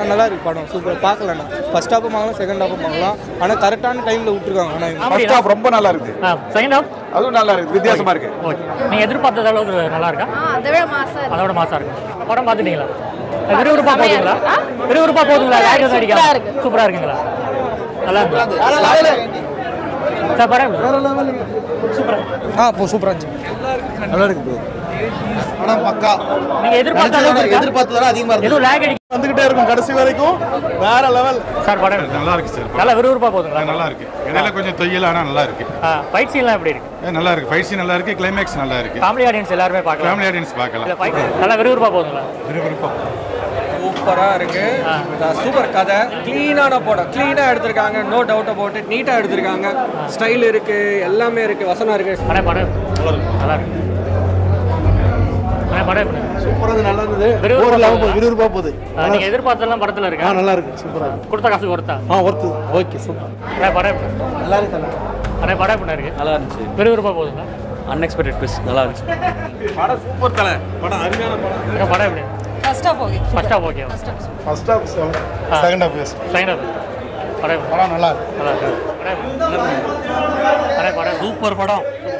நல்லா இருக்கு படம் சூப்பர் பார்க்கலண்ணா ஃபர்ஸ்ட் ஹாஃபும் பார்க்கலாம் செகண்ட் ஹாஃபும் பார்க்கலாம் ஆனால் கரெக்டான டைமில் விட்டுருக்காங்க ஆனால் ஃபர்ஸ்ட் ஹாஃப் ரொம்ப நல்லா இருக்கு செகண்ட் ஹாஃப் அதுவும் நல்லா இருக்கு வித்தியாசமா இருக்கு ஓகே நீங்கள் எதிர்பார்த்தத அளவுக்கு நல்லா இருக்கா அதை விட மாசா இருக்கு அதோட மாசா இருக்கு படம் பார்த்துட்டீங்களா விறுவிறுப்பா போகுதுங்களா விறுவிறுப்பா போகுதுங்களா லேக் எதுவும் அடிக்கலாம் இருக்கு. சூப்பரா இருக்குங்களா நல்லா இருக்கு சார் படம் சூப்பரா ஆ இப்போ சூப்பராக இருந்துச்சு நல்லா இருக்கு ப்ரோ படம் பக்கா நீங்க எதிர்பார்த்த அளவுக்கு இருக்கா? எதிர்பார்த்ததோட அதிகமா இருக்கு எதுவும் லேக் அடி வந்துகிட்டே இருக்கும் கடைசி வரைக்கும் வேற லெவல் சார் படம் நல்லா இருக்கு சார் நல்லா விறுவிறுப்பா போகுதுங்களா நல்லா இருக்கு இடையில கொஞ்சம் தொய்யல ஆனா நல்லா இருக்கு ஃபைட் சீன்லாம் எப்படி இருக்கு ஏ, நல்லா இருக்கு ஃபைட் சீன் நல்லா இருக்கு கிளைமேக்ஸ் நல்லா இருக்கு ஃபேமிலி ஆடியன்ஸ் எல்லாருமே பார்க்கலாம் ஃபேமிலி ஆடியன்ஸ் பார்க்கலாம் இல்ல ஃபைட் நல்லா விறுவிறுப்பா போகுதுங்களா விறுவிறுப்பா சூப்பராக இருக்கு சூப்பர் கதை க்ளீனான படம் க்ளீனாக எடுத்திருக்காங்க நோ டவுட் அபவுட் இட் நீட்டாக எடுத்திருக்காங்க ஸ்டைல் இருக்கு எல்லாமே இருக்கு வசனம் இருக்கு அண்ணே படம் நல்லா இருக்கு அண்ணே படம் எப்படி இருக்கு? சூப்பரா நல்லா இருந்தது விறுவிறுப்பா ஒரு லெவல் போகுதா? விறுவிறுப்பா போகுது ஆ, நீங்க எதிர்பார்த்ததெல்லாம் படத்துல ஆ இருக்கா நல்லா இருக்கு சூப்பரா இருக்கு கொடுத்த காசு கொடுத்தா ஆ ஒர்த்து ஓகே சூப்பர் அண்ணே படம் எப்படி இருக்கு? நல்லா இருக்கு நல்லா அண்ணே படம் எப்படி இருக்கு நல்லா இருந்துச்சு விறுவிறுப்பா போகுதுங்களா அன்எக்ஸ்பெக்டட் ட்விஸ்ட் நல்லா இருந்துச்சு அக்கா, படம் எப்படி first half okay first half okay first half second half பேஸ் செகண்ட் ஹாஃப் படம் எப்படி படம் நல்லா இருக்கு நல்லா இருக்கு படம் எப்படி? அண்ணே படம் சூப்பர் படம் சூப்பரா